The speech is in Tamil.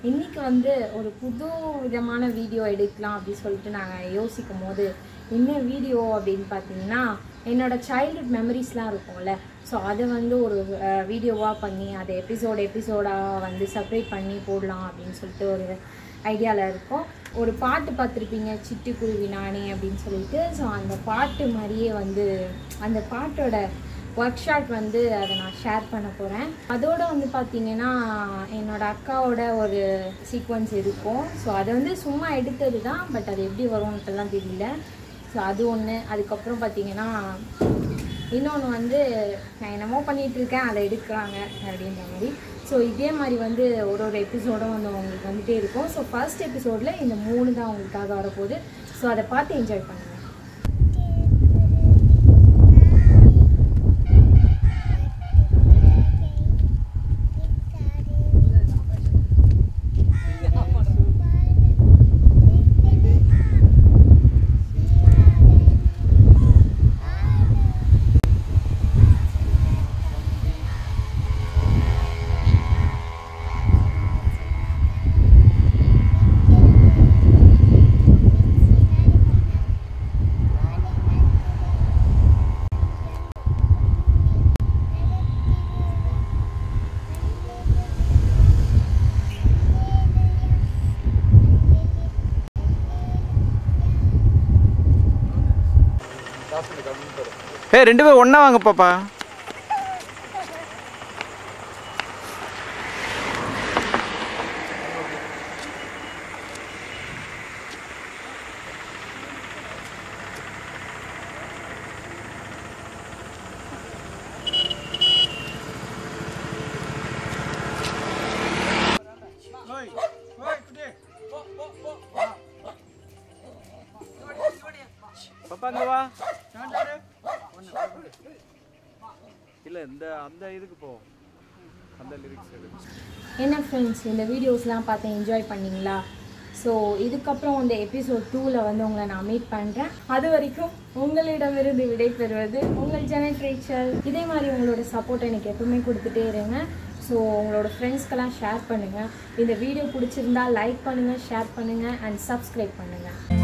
இன்னைக்கு வந்து ஒரு புது விதமான வீடியோ எடுக்கலாம் அப்படின்னு சொல்லிட்டு நாங்கள் யோசிக்கும் போது என்ன வீடியோ அப்படின்னு பார்த்தீங்கன்னா என்னோட சைல்ட்ஹுட் மெமரிஸ்லாம் இருக்கும்ல ஸோ அதை வந்து ஒரு வீடியோவாக பண்ணி அதை எபிசோட் எபிசோடாக வந்து செப்பரேட் பண்ணி போடலாம் அப்படின்னு சொல்லிட்டு ஒரு ஐடியாவில் இருக்கோம் ஒரு பாட்டு பார்த்துருப்பீங்க சிட்டுக்குருவி நானே அப்படின்னு சொல்லிட்டு ஸோ அந்த பாட்டு மாதிரியே வந்து அந்த பாட்டோட ஒர்க் ஷாட் வந்து அதை நான் ஷேர் பண்ண போகிறேன் அதோட வந்து பார்த்தீங்கன்னா என்னோட அக்காவோட ஒரு சீக்வன்ஸ் இருக்கும் ஸோ அதை வந்து சும்மா எடுத்தது தான் பட் அது எப்படி வரும்ன்ட்டுலாம் தெரியல ஸோ அது ஒன்று அதுக்கப்புறம் பார்த்தீங்கன்னா இன்னொன்று வந்து நான் என்னமோ பண்ணிகிட்டு இருக்கேன் அதை எடுக்கிறாங்க அப்படின்ற மாதிரி ஸோ இதே மாதிரி வந்து ஒரு ஒரு எபிசோடும் வந்து உங்களுக்கு வந்துட்டே இருக்கும் ஸோ ஃபர்ஸ்ட் எபிசோடில் இந்த மூணு தான் உங்களுக்காக வரப்போகுது ஸோ அதை பார்த்து என்ஜாய் பண்ணுங்கள் ஏய் ரெண்டு பேரும் ஒன்றா வாங்க பாப்பா பாப்பா அங்க வா இல்ல இந்த அந்த இதுக்கு போ அந்த லிரிக்ஸ் எடு என்ன ஃப்ரெண்ட்ஸ் இந்த வீடியோஸ்லாம் பார்த்து என்ஜாய் பண்ணீங்களா ஸோ இதுக்கப்புறம் இந்த எபிசோட் டூவில் வந்து உங்களை நான் மீட் பண்ணுறேன் அது வரைக்கும் உங்களிடமிருந்து விடைபெறுவது உங்கள் ஜெனட் ரேச்சல் இதே மாதிரி உங்களோட சப்போர்ட் எனக்கு எப்பவுமே கொடுத்துட்டே இருங்க ஸோ உங்களோட ஃப்ரெண்ட்ஸ்க்கெல்லாம் ஷேர் பண்ணுங்கள் இந்த வீடியோ பிடிச்சிருந்தா லைக் பண்ணுங்கள் ஷேர் பண்ணுங்கள் அண்ட் சப்ஸ்கிரைப் பண்ணுங்கள்